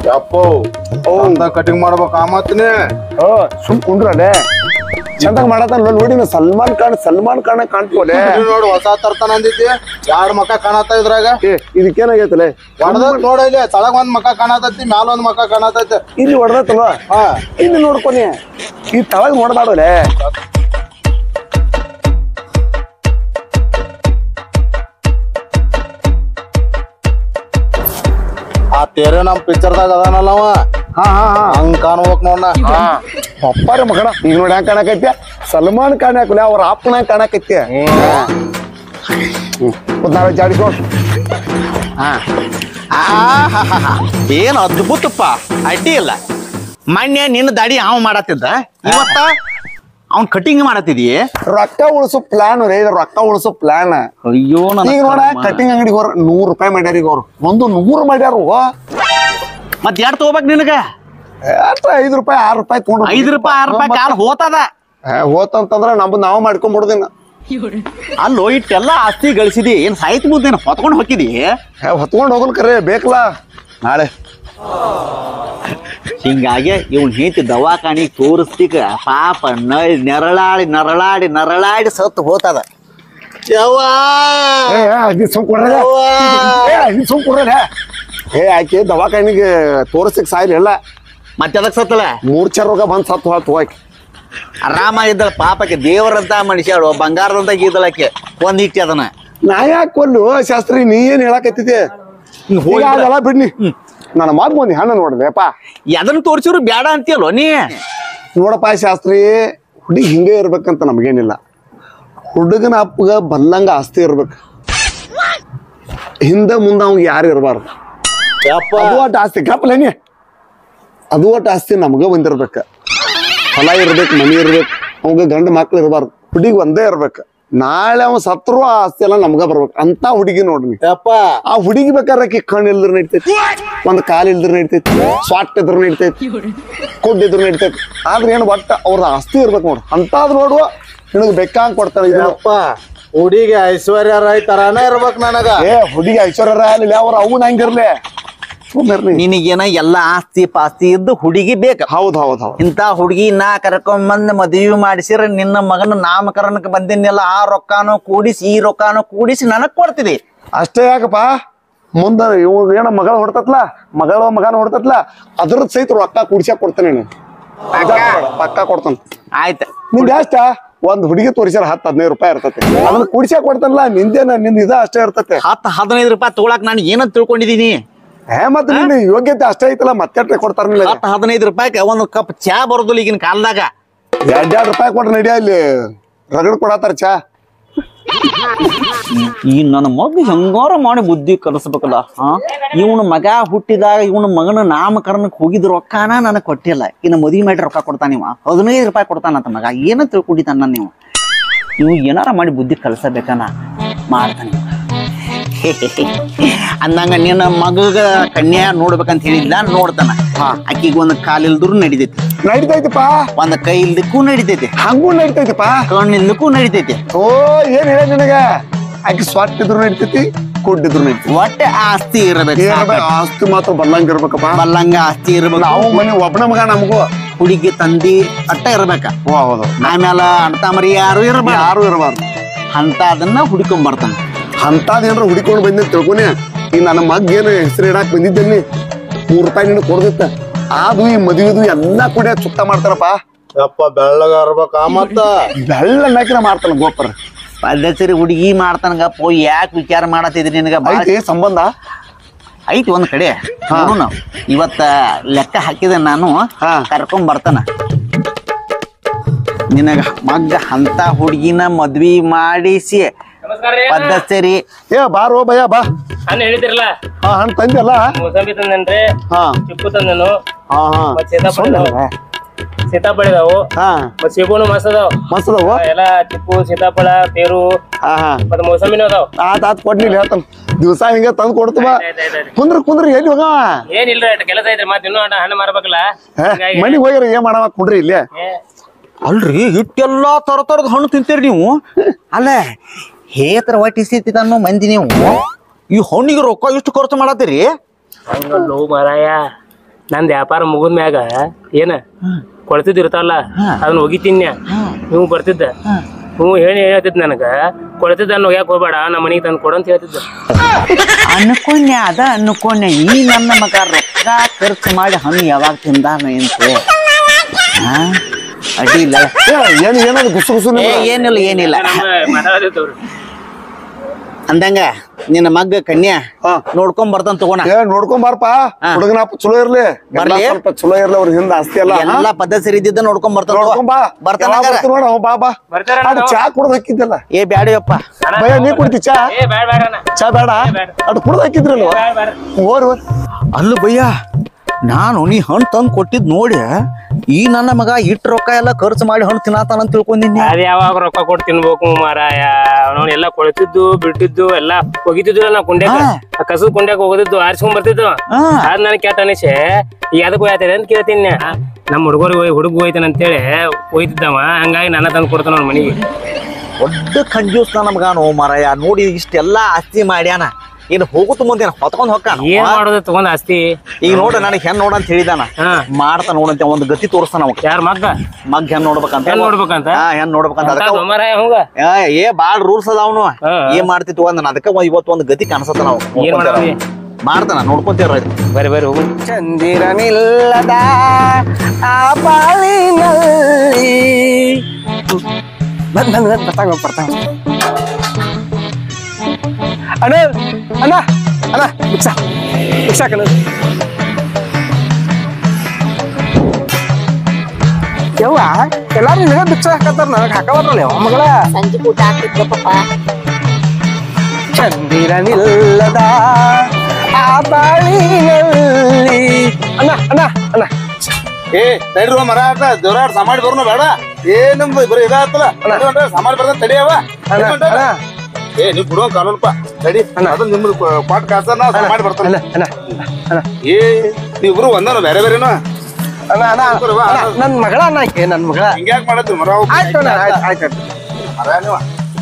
ಯಪ್ಪೋ ಅಂತ ಕಟಿಂಗ್ ಮಾಡ್ಬೇಕ ಮತ್ನಿ ಓ ಸುಮ್ ಕುಂಡ್ರಲೆ ಚಂದಾಗ ಮಾಡತಾನ ನೋಡಿ ನಾ ಸಲ್ಮಾನ್ ಖಾನ್ ಸಲ್ಮಾನ್ ಖಾನ್ ಕಾಣ್ಕೋಲೆ ನೋಡು ಹೊಸ ತರ್ತಾನ ಅಂದಿದ್ದಿ ಎರಡ್ ಮಕ ಕಾಣತ್ತ ಇದ್ರಾಗ ಏ ಇದಕ್ಕೇನಾಗೈತಲೆ ಹೊಡೆದ ನೋಡ ಇಲ್ಲಿ ತಳಗ್ ಒಂದ್ ಮಕ ಕಾಣತೈತಿ ಮ್ಯಾಲ ಒಂದ್ ಮಕ ಕಾಣತೈತಿ ಇಲ್ಲಿ ಹೊಡೆದತ್ತಲ್ವ ಹಾ ಇಲ್ಲಿ ನೋಡ್ಕೊನಿ ಈ ತಳಗ್ ನೋಡ್ಬಾರ್ದಲೆ ಆ ತೇರೆ ನಮ್ ಪಿಕ್ಚರ್ದಾಗ ಅದಾನಲ್ಲ ಅವ ಹಾ ಹಾ ಹಾ ಹಂಗ್ ಕಾಣ್ಬೇಕ್ ನೋಡ್ನ ಅಪ್ಪಾರ ಮಗನ ಈಗ ನೋಡಿ ಹ್ಯಾಂಗ ಕಾಣಕೈತಿ ಸಲ್ಮಾನ್ ಖಾನ್ ಹಾಕಲೆ ಅವ್ರ ಅಪ್ಪನ ಕಾಣಕೈತಿ ನಾವೇ ಜಾಡಿಸ್ಕೊಂಡು ಆಹಾಹಾಹಾ. ಏನ್ ಅದ್ಭುತಪ್ಪ ಅಡ್ಡಿ ಇಲ್ಲ ಮೊನ್ನೆ ನಿನ್ನ ದಾಡಿ ಅವ ಮಾಡತ್ತಿದ್ದ ಇವತ್ತ ಅವ್ನ್ ಕಟಿಂಗ್ ಮಾಡತ್ತಿದಿ ರೊಕ್ಕ ಉಳಿಸೋ ಪ್ಲಾನ್ ರೀ ಇದು ರೊಕ್ಕ ಉಳಿಸೋ ಪ್ಲಾನ್ ಅಯ್ಯೋ ನನ್ನ ಈಗ ನೋಡ ಕರ್ಮ. ಕಟಿಂಗ್ ಅಂಗಡಿಗೆ ಅವ್ರ ನೂರ್ ರೂಪಾಯಿ ಮಾಡ್ಯಾರ ಈಗ ಅವ್ರು ಒಂದು ನೂರು ಮಾಡ್ಯಾರ ಮತ್ ಯಾರ್ ತಗೋಬೇಕ್ ನಿನಗ ಅಷ್ಟ ಐದ್ ರೂಪಾಯಿ ಆರ್ ರೂಪಾಯಿ ತಗೊಂಡು ಐದ್ ರೂಪಾಯಿ ಆರ್ ರೂಪಾಯಿ ಕಾಲ್ ಹೋತದ ಹೋತಂತಂದ್ರ ನಮ್ದು ನಾವು ಮಾಡ್ಕೊಂಡ್ಬಿಡ್ದಿನ ಅಲ್ಲೋ ಇಟ್ಟೆಲ್ಲ ಆಸ್ತಿ ಗಳಿಸಿದಿ ಏನ್ ಸಾಹಿತ್ಯ ಮುದ್ದೇನ ಹೊತ್ಕೊಂಡ್ ಹೋಗಿದಿ ಹೊತ್ಕೊಂಡ್ ಹೋಗಲ್ ಕರೆ ಬೇಕಲ್ಲ ನಾಳೆ ಹಿಂಗಾಗಿ ಇವ್ನ್ ಹೇತಿ ದವಾಖಾನಿಗ್ ತೋರಿಸ್ತಿಕ ಪಾಪ ನಳ್ ನೆರಳಾಡಿ ನರಳಾಡಿ ನರಳಾಡಿ ಸತ್ತು ಹೋತದ ಯವ್ವಾ ಏ ಅದಿ ಸುಮ್ ಕೊಡ್ರಲ್ಲ ಏ ಅದಿ ಸುಮ್ ಕೊಡ್ರಲ್ಲ ಏ ಆಕೆ ದವಾಖಾನಿಗೆ ತೋರಿಸಕ್ ಸಾಯಿಲ್ ಎಲ್ಲ ಮತ್ತೆ ಅದಕ್ ಸತ್ತಲ್ಲ ಮೂರ್ಛ ರೋಗ ಬಂದ್ ಸತ್ತು ಹೋತು ಆಕೆ ಆರಾಮ ಇದ್ದಳ ಪಾಪಕ್ಕೆ ದೇವರಂತ ಮನುಷ್ಯಾಳು ಬಂಗಾರದಂತ ಗೀದಳಕ್ಕೆ ಒಂದ್ ಇಟ್ಟಿ ಅದನ್ನ ನಾ ಯಾಕೆ ಕೊಲ್ಲು ಶಾಸ್ತ್ರಿ ನೀ ಏನ್ ಹೇಳಕತ್ತಿದ್ದೆ ಈಗ ಅದೆಲ್ಲ ಬಿಡ್ನಿ ನನ್ನ ಮಗ್ ಒಂದ್ ಹೆಣ್ಣು ನೋಡ್ದೆಪ್ಪ ಎದನ್ನ ತೋರ್ಸಿದ್ರು ಬ್ಯಾಡ ಅಂತೀಯಲ್ಲೋ ನೀ ನೋಡಪ್ಪ ಶಾಸ್ತ್ರಿ ಹುಡುಗಿ ಹಿಂಗೆ ಇರ್ಬೇಕಂತ ನಮಗೇನಿಲ್ಲ ಹುಡುಗನ ಅಪ್ಪಗ ಬಲ್ಲಂಗ ಆಸ್ತಿ ಇರ್ಬೇಕು ಹಿಂದೆ ಮುಂದೆ ಅವ್ಗೆ ಯಾರು ಇರಬಾರ್ದು ಯಪ್ಪ ಅದು ಒಟ್ಟು ಆಸ್ತಿ ಗಪ್ಪಲೇನಿ ಅದು ಒಟ್ಟು ಆಸ್ತಿ ನಮಗ ಬಂದಿರ್ಬೇಕ ಹೊಲ ಇರ್ಬೇಕು ಮನಿ ಇರ್ಬೇಕು ಅವಾಗ ಗಂಡ ಮಕ್ಳು ಇರಬಾರ್ದು ಹುಡುಗಿ ಒಂದೇ ಇರ್ಬೇಕು ನಾಳೆ ಅವ ಸತ್ರು ಆ ಆಸ್ತಿ ಎಲ್ಲ ನಮಗ ಬರ್ಬೇಕು ಅಂತ ಹುಡುಗಿ ನೋಡ್ನಿ ಯಪ್ಪ ಆ ಹುಡುಗಿ ಬೇಕಾದ್ರೆ ಆಕಿ ಕಣ್ಣು ಇಲ್ದ್ರ ನಡಿತೈತಿ ಒಂದ್ ಕಾಲ್ ಇಲ್ದ್ರ ನಡಿತೈತಿ ಸ್ವಾಟ್ ಇದ್ರ ನಡಿತೈತಿ ಕುಡ್ ಇದ್ರ ನಡಿತೈತಿ ಆದ್ರೆ ಏನು ಒಟ್ಟ ಅವ್ರ ಆಸ್ತಿ ಇರ್ಬೇಕು ನೋಡು ಅಂತಾದ್ ನೋಡುವ ನಿನಗ್ ಬೇಕಾಂಗ್ ಕೊಡ್ತಾನೆ ಇದು ಯಪ್ಪ ಹುಡುಗಿ ಐಶ್ವರ್ಯ ರಾಯ್ ತರಾನೇ ಇರ್ಬೇಕ್ ನನಗ ಏ ಹುಡುಗಿ ಐಶ್ವರ್ಯ ರಾಯ್ ಅಲ್ಲಿ ಅವ್ರ ಅವ್ನ ಹಂಗಿರ್ಲಿ ಸುಮ್ಮನೆ ನಿನಗೇನ ಎಲ್ಲ ಆಸ್ತಿ ಪಾಸ್ತಿ ಇದ್ದು ಹುಡುಗಿ ಬೇಕ ಹೌದ್ ಹೌದ್ ಹೌದ್ ಇಂತ ಹುಡುಗಿ ನಾ ಕರ್ಕೊಂಬಂದ್ ಮದುವೆ ಮಾಡಿಸಿರ ನಿನ್ನ ಮಗನ ನಾಮಕರಣಕ್ಕೆ ಬಂದಿನ್ನೆಲ್ಲ ಆ ರೊಕ್ಕಾನು ಕೂಡಿಸಿ ಈ ರೊಕ್ಕಾನು ಕೂಡಿಸಿ ನನಗ್ ಕೊಡ್ತಿದಿ ಅಷ್ಟೇ ಯಾಕಪ್ಪ ಮುಂದ ಇವ್ ಏನ ಮಗಳ ಹೊಡ್ತತ್ಲ ಮಗಳ ಮಗನ ಹೊಡ್ತತ್ಲ ಅದ್ರದ್ ಸಹಿತ ರೊಕ್ಕ ಕುಡ್ಸ್ಯಾಕ ಕೊಡ್ತೇನೆ ನೀನು ಪಕ್ಕ ಕೊಡ್ತಾನ ಆಯ್ತ ನಿಂದ ಎಷ್ಟ ಒಂದ್ ಹುಡುಗಿ ತೋರಿಸ್ಯಾರ ಹತ್ತು ಹದಿನೈದು ರೂಪಾಯಿ ಇರ್ತೈತಿ ಅದನ್ನ ಕುಡ್ಸ್ಯಾಕ ಕೊಡ್ತಾನಲ್ಲ ನಿಂದೇನ ನಿಂದ ಇದ ಅಷ್ಟೇ ಇರ್ತೈತೆ ಹತ್ತು ಹದಿನೈದು ರೂಪಾಯಿ ತಗೊಳಕ್ ನಾನು ಏನಂತ ತಿಳ್ಕೊಂಡಿದೀನಿ ಹೇ ಮತ್ತೆ ನಿನ್ನ ಯೋಗ್ಯತೆ ಅಷ್ಟೇ ಐತಲ್ಲ ಮತ್ತೆ ಕೊಡ್ತಾರ ನಿಲ್ಲ ಹತ್ತು ಹದಿನೈದು ರೂಪಾಯಿಗೆ ಒಂದು ಕಪ್ ಚಾ ಬರೋದಿಲ್ಲ ಈಗಿನ ಕಾಲದಾಗ ಎರಡ್ ಎರಡ್ ರೂಪಾಯಿ ಕೊಟ್ಟ ನಡಿಯ ಇಲ್ಲಿ ರಗಡ್ ಕೊಡತಾರ ಚಾ ಈ ನನ್ನ ಮಗ ಹೆಂಗಾರ ಮಾಡಿ ಬುದ್ಧಿ ಕಲಿಸ್ಬೇಕಲ್ಲ ಹಾ ಇವನ ಮಗ ಹುಟ್ಟಿದಾಗ ಇವನ ಮಗನ ನಾಮಕರಣಕ್ಕೆ ಹೋಗಿದ್ ರೊಕ್ಕನ ನನಗೆ ಕೊಟ್ಟಿಲ್ಲ ಇನ್ನು ಮದುವೆ ಮಾಡಿ ರೊಕ್ಕ ಕೊಡ್ತಾನ ಇವ ಹದಿನೈದು ರೂಪಾಯಿ ಕೊಡ್ತಾನಂತ ಮಗ ಏನ ತಿಳ್ಕೊಂಡಿದ್ದಾನ ನೀವು ಇವ್ ಏನಾರ ಮಾಡಿ ಬುದ್ಧಿ ಕಲಿಸಬೇಕನ ಮಾಡ್ತಾನೆ ಅಂದಂಗ ನಿನ್ನ ಮಗಗ ಕನ್ಯಾ ನೋಡ್ಬೇಕಂತ ಹೇಳಿದ್ಲ ನೋಡ್ತಾನ ಆಕಿಗೆ ಒಂದು ಕಾಲಿಲ್ದ್ರು ನಡಿತೈತಿ ನಡಿತೈತಿಪ್ಪ ಒಂದ್ ಕೈ ಇಲ್ದಕ್ಕೂ ನಡಿತೈತಿ ಹಂಗೂ ನಡಿತೈತಿಪ್ಪ ಕಣ್ಣಿಲ್ದಕ್ಕೂ ನಡಿತೈತಿ ಓ ಏನ್ ಹೇಳ ನಿನಗ ಆಕಿ ಸ್ವಾಟ್ ಇದ್ರು ನಡಿತೈತಿ ಕುಡ್ಡಿದ್ರು ನಡಿತೈತಿ ಒಟ್ಟೆ ಆಸ್ತಿ ಇರಬೇಕು ಏನ್ ಆಸ್ತಿ ಮಾತ್ರ ಬಲ್ಲಂಗ ಇರ್ಬೇಕಪ್ಪ ಬಲ್ಲಂಗ ಆಸ್ತಿ ಇರ್ಬೇಕು ನಾವು ಮನೆ ಒಬ್ಬನ ಮಗ ನಮಗೂ ಹುಡುಗಿ ತಂದಿ ಅಟ್ಟ ಇರ್ಬೇಕ ಓ ಹೌದು ಆಮೇಲೆ ಅಣ್ಣ ಮರಿ ಯಾರು ಇರ್ಬೇಕ ಯಾರು ಇರಬಾರ್ದು ಅಂತ ಅದನ್ನ ಹುಡುಕೊಂಡ್ ಬರ್ತಾನ ಅಂತದೇನ್ರ ಹುಡಿಕೊಂಡು ಬಂದಿ ತಿಳ್ಕೊನೆ ಈ ನನ್ನ ಮಗ್ ಏನು ಹೆಸರು ಇಡಾಕ್ ಬಂದಿದ್ದೇನೆ ಮೂರ್ ರೂಪಾಯಿ ನಿನಗೆ ಕೊಡ್ದಿತ್ತ ಅದು ಈ ಮದುವೆದು ಎಲ್ಲಾ ಕೂಡ ಸುತ್ತ ಮಾಡ್ತಾರಪ್ಪ ಯಪ್ಪ ಬೆಳ್ಳಗ ಇರ್ಬೇಕ ಮತ್ತ ಬೆಳ್ಳ ನಾಕಿನ ಮಾಡ್ತಾನ ಗೋಪರ್ ಪದ್ಧತಿ ಹುಡುಗಿ ಮಾಡ್ತಾನಗಪ್ಪ ಯಾಕೆ ವಿಚಾರ ಮಾಡತ್ತಿದ್ರಿ ನಿನಗ ಬಾಳ್ ಐತಿ ಸಂಬಂಧ ಐತಿ ಒಂದ್ ಕಡೆ ನೋಡುನ ಇವತ್ತ ಲೆಕ್ಕ ಹಾಕಿದೆ ನಾನು ಹಾ. ಕರ್ಕೊಂಡ್ ಬರ್ತಾನ ನಿನಗ ಮಗ್ಗ ಅಂತ ಹುಡುಗಿನ ಮದ್ವಿ ಮಾಡಿಸಿ ನಮಸ್ಕಾರ ರೀ ಪದ್ಧತಿ ಏ ಬಾರೋ ಭಯ ಬಾ ಹಣ್ಣು ಹೇಳಿದಿರಲ್ಲ ಹಾ ಹಣ್ಣು ತಂದಿಯಲ್ಲ ಮೂಸಂಬಿ ತಂದೇನ್ರಿ ಹಾ ಚಿಕ್ಕು ತಂದನು ಹಾ ಹಾ ಮತ್ ಸೀತಾಫಲ ಇದಾವು ಸೀತಾಫಲ ಇದಾವು ಹಾ ಮತ್ ಸೇಬುನು ಮಸ್ತ್ ಅದಾವ ಮಸ್ತ್ ಅದಾವು ಎಲ್ಲ ಚಿಕ್ಕು ಸೀತಾಫಲ ಪೇರು ಹಾ ಹಾ ಮತ್ ಮೋಸಂಬಿನೂ ಅದಾವ ಆತ್ ಆತ್ ಕೊಡ್ಲಿ ಹೇಳ್ತಾನ ದಿವಸ ಹಿಂಗ ತಂದು ಕೊಡ್ತೀವ ಆಯ್ತ್ ಆಯ್ತ್ ಆಯ್ತ್. ಕುಂದ್ರ ಕುಂದ್ರ ಎಲ್ಲಿ ಹೋಗ ಏನಿಲ್ರಿ ಅಷ್ಟ್ ಕೆಲಸ ಐತ್ರಿ ಮತ್ ಇನ್ನೂ ಅಣ್ಣ ಹಣ್ಣು ಮಾರ್ಬೇಕಲ್ಲ ಹಿಂಗಾಗಿ ಮನಿಗ್ ಹೋಗ್ಯಾರ ಏನ್ ಮಾಡವ ಕುಂಡ್ರಿ ಇಲ್ಲೇ ಏ, ಅಲ್ರಿ ಇಟ್ಟೆಲ್ಲಾ ತರ ತರದ ಹಣ್ಣು ತಿಂತೀರಿ ನೀವು ಅಲ್ಲ ಹೇತರ ಹೊಟ್ಟಿಸ್ತೈತಿ ಅನ್ನೋ ಮಂದಿ ನೀವು ಈ ಹಣ್ಣಿಗೆ ರೊಕ್ಕ ಇಷ್ಟು ಖರ್ಚು ಮಾಡತ್ತೀರಿ ಹಂಗಲ್ಲೋ ಮಾರಾಯ ನಂದ್ ವ್ಯಾಪಾರ ಮುಗಿದ ಮ್ಯಾಗ ಏನ ಕೊಳ್ತಿದ್ ಇರ್ತಾವಲ್ಲ ಅದನ್ನ ಒಗಿತೀನಿ ನೀವು ಬರ್ತಿದ್ದ ನೀವು ಹೇಳಿ ಹೇಳ್ತಿದ್ ನನಗ ಕೊಳ್ತಿದ್ದ ಒಗ್ಯಾಕ ಹೋಗ್ಬೇಡ ನಮ್ಮ ಮನೆಗೆ ತಂದು ಕೊಡು ಅಂತ ಹೇಳ್ತಿದ್ದ ಅನ್ಕೊಂಡೆ ಅದ ಅನ್ಕೊಂಡೆ ಈ ನನ್ನ ಮಗ ರೊಕ್ಕ ಖರ್ಚು ಮಾಡಿ ಹಣ್ಣು ಯಾವಾಗ ತಿಂದಾನ ಅಂತ ಹಾ ಅಡ್ಡಿ ಇಲ್ಲ ಏ, ಏನ್ ಏನದು ಗುಸು ಗುಸು ಏ ಏನಿಲ್ಲ ಏನಿಲ್ಲ ನಮ್ಮ ಮಾತಾಡೋದಿತ್ತವ್ರು ಅಂದಂಗ ನಿನ್ನ ಮಗ್ಗ ಕನ್ಯಾ ಹಾ. ನೋಡ್ಕೊಂಡ್ ಬರ್ತಾನ ತಗೋಣ ಏ ನೋಡ್ಕೊಂಡ್ ಬಾರಪ್ಪ ಹುಡುಗನಪ್ಪ ಚಲೋ ಇರ್ಲಿ ಎಲ್ಲ ಬರ್ಲಿ? ಸ್ವಲ್ಪ ಚಲೋ ಇರ್ಲಿ ಅವ್ರ ಹಿಂದ ಆಸ್ತಿ ಎಲ್ಲ ಹಾ? ಎಲ್ಲಾ ಪದ್ಧತಿ ಸರಿ ಇದ್ದಿದ್ದ ನೋಡ್ಕೊಂಡ್ ಬರ್ತಾನ ತಗೋ. ನೋಡ್ಕೊಂಡ್ ಬಾ ಬರ್ತಾನ ಯಾವಾಗ ಹಂಗಾರ? ಬರ್ತೀವಿ ನೋಡು, ಅವ್ ಬಾ ಬಾ ಬರ್ತಾರ ಅದು ಚಾ ಕುಡ್ದು ಹಾಕಿದ್ದಲ್ಲ ಏ ಬ್ಯಾಡಿಯಪ್ಪ ಭಯ ನೀ ಕುಡ್ತಿ ಚಾ ಏ ಬ್ಯಾಡ ಬೇಡ ಅಣ್ಣ ಚಾ ಬೇಡ ಅದು ಕುಡ್ದು ಹಾಕಿದ್ರಲ್ವ ಬ್ಯಾಡ ಬೇಡ ಹೋರ್ ಹೋರ್ ಅಲ್ಲ ಭಯ್ಯ ನಾನು ನೀ ಹಣ್ಣು ತಂದು ಕೊಟ್ಟಿದ್ ನೋಡಿ ಈ ನನ್ನ ಮಗ ಇಟ್ ರೊಕ್ಕ ಎಲ್ಲ ಖರ್ಚು ಮಾಡಿ ಹಣ್ಣು ತಿನ್ನತಾನ ಅಂತ ತಿಳ್ಕೊಂಡಿನಿ ಅದ್ ಯಾವಾಗ ರೊಕ್ಕ ಕೊಟ್ಟು ತಿನ್ಬೇಕು ಮಾರಾಯ ಅವನು ಎಲ್ಲ ಕೊಳ್ತಿದ್ದು ಬಿಟ್ಟಿದ್ದು ಎಲ್ಲ ಒಗಿತಿದ್ದು ನಾ ಕುಂಡ್ಯಾಗ ಹಾ. ಕಸದ ಕುಂಡ್ಯಾಗ ಹೋಗೋದಿದ್ದು ಆರಿಸ್ಕೊಂಡ್ ಬರ್ತಿದ್ದು ಹಾ. ಅದ್ ನನ್ ಕೆಟ್ಟ ಅನಿಸೆ ಈಗ ಅದಕ್ಕೆ ಹೋಯ್ತಾರೆ ಅಂತ ಕೇಳ್ತೀನಿ ನಾ. ನಮ್ಮ ಹುಡುಗರಿಗೆ ಹೋಗಿ ಹುಡುಗ ಹೋಯ್ತಾನ ಅಂತೇಳಿ ಹೋಯ್ತಿದ್ದವ ಹಂಗಾಗಿ ನನ್ನ ತಂದು ಕೊಡ್ತಾನ ಅವ್ನ ಮನೆಗೆ ದೊಡ್ಡ ಕಂಜೂಸ್ ನನ್ನ ಮಗನು ಮಾರಾಯ ನೋಡಿ ಇಷ್ಟೆಲ್ಲ ಆಸ್ತಿ ಮಾಡ್ಯಾನ ಇನ್ನು ಹೋಗುತ್ತ ಮುಂದೆ ಹೊತ್ಕೊಂಡ್ ಹೊಕ್ಕಾನ ಏನ್ ಮಾಡೋದು ತಗೊಂಡ್ ಆಸ್ತಿ ಈಗ ನೋಡ ನನಗೆ ಹೆಣ್ ನೋಡ ಅಂತ ಹೇಳಿದಾನ ಹಾ ಮಾಡ್ತಾ ನೋಡಂತೆ ಒಂದು ಗತಿ ತೋರಿಸ್ತಾನ ಅವ ಯಾರ ಮಗ್ಗ ಮಗ್ ಹೆಣ್ ನೋಡ್ಬೇಕಂತ ಹೆಣ್ ನೋಡ್ಬೇಕಂತ? ಹಾ ಹೆಣ್ ನೋಡ್ಬೇಕಂತ ಅದಕ್ಕ ಮಾರಾಯ ಹಂಗ ಏ, ಏ ಬಾಳ್ ರೂಲ್ಸ್ ಅದಾವನು ಹಾ. ಏನ್ ಮಾಡ್ತಿತ್ತು ಅಂದ ಅದಕ್ಕ ಇವತ್ತು ಒಂದು ಗತಿ ಕಾಣಿಸತ್ತ ನಾವು ಏನ್ ಮಾಡ್ತೀವಿ? ಮಾಡ್ತಾನ ನೋಡ್ಕೊಂತೀರ ಬರಿ ಬರಿ ಹೋಗು ಚಂದಿರನಿಲ್ಲದ ಆ ಬಾಳಿನಲ್ಲಿ ಬಂದ್ ಬಂದ್ ಬಂದ್ ಬರ್ತಾವ ಬರ್ತಾವ ಅಣ್ಣ ಅಣ್ಣ ಅಣ್ಣ ಭಿಕ್ಷ ಭಿಕ್ಷಾ ಕಣ ಯವ್ವ ಎಲ್ಲಾರು ನಿನಗ ಭಿಕ್ಷ ಹಾಕತ್ತಾರ ನನಗ್ ಹಾಕಬಾರಲ್ಲ ಯವ್ವ ಮಗಳ ಸಂಜೆ ಊಟ ಹಾಕಿದ್ರು ಪಾಪ ಚಂದಿರನಿಲ್ಲದ ಆ ಬಾಳಿನಲ್ಲಿ ಅಣ್ಣ ಅಣ್ಣ ಅಣ್ಣ ಏ ತಡಿರುವ ಮರ ಆತ ದೇವ್ರಾಡ್ ಸಮಾಡಿ ಬರ್ನು ಬೇಡ ಏನ್ ಬರೀ ಇದಾತಲ್ಲ ಸಮಾಡಿ ಬರ್ದ ತಡಿಯವ ಅಣ್ಣ ಅಣ್ಣ ಏ ನೀವ್ ಬಿಡುವ ಕಾನೂನಪ್ಪ ತಡಿ ಅದನ್ನ ನಿಮ್ದು ಕ್ವಾಟ್ ಕಾಸ ನಾ ಸಮಾಡಿ ಬರ್ತಾನ ಅಣ್ಣ ಅಣ್ಣ ಅಣ್ಣ ಏ ನೀವಿಬ್ರು ಒಂದನ ಬೇರೆ ಬೇರೆನು ಅಣ್ಣ ಅಣ್ಣ ಅಣ್ಣ, ನನ್ ಮಗಳ ಅಣ್ಣ ಆಕೆ ನನ್ ಮಗಳ ಹಿಂಗ್ಯಾಕ್ ಮಾಡತ್ರಿ ಮರ ಆಯ್ತು ಅಣ್ಣ ಆಯ್ತು ಆಯ್ತು ಆಯ್ತು ಮರ ನೀವ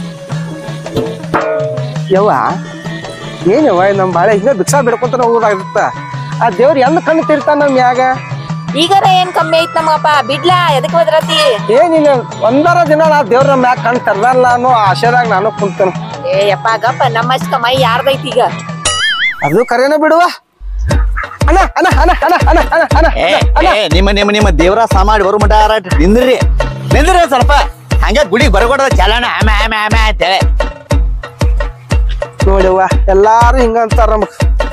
ಯವ್ವ ಏನವ್ವ ನಮ್ ಬಾಳೆ ಹಿಂಗ ಭಿಕ್ಷಾ ಬಿಡ್ಕೊಂತ ಹೋಗೋದಾಗಿತ್ತ ಆ ದೇವ್ರ ಎಂದ ಕಣ್ಣು ತಿರ್ತಾನ ನಮ್ ಮ್ಯಾಗ ಈಗರ ಏನ್ ಕಮ್ಮಿ ಐತ್ ನಮ್ಮಪ್ಪ ಬಿಡ್ಲಾ ಎದಕ್ ಹೋದ್ರತಿ ಏನಿಲ್ಲ ಒಂದರ ದಿನ ನಾ ದೇವ್ರ ನಮ್ ಮ್ಯಾಗ ಕಣ್ ತೆರ್ದಾರಲ್ಲ ಅನ್ನೋ ಆಶೆದಾಗ ನಾನು ಕುಂತೇನೆ ಏ ಯಪ್ಪ ಗಪ್ಪ ನಮ್ಮಷ್ಟ ಮೈ ಯಾರ್ದೈತಿ ಈಗ ಅದು ಕರೆನ ಬಿಡುವ ಅಣ್ಣ ಅಣ್ಣ ಅಣ್ಣ ಅಣ್ಣ ಅಣ್ಣ ಅಣ್ಣ ಅಣ್ಣ ಏ ಏ, ನಿಮ್ಮ ನಿಮ್ಮ ನಿಮ್ಮ ದೇವ್ರ ಸಾಮಾಡಿ ಬರು ಮಟ ನಿಂದ್ರಿ ನಿಂದ್ರಿ ಒಂದ್ ಸ್ವಲ್ಪ ಹಂಗ ಗುಡಿಗೆ ಬರಗೊಡ ಚಲನ ಆಮೆ ಆಮೆ ಆಮೆ ಅಂತೇಳಿ ನೋಡಿವ್ವ ಎಲ್ಲಾರು ಹಿಂಗ ಅಂತಾರ ನಮಗ್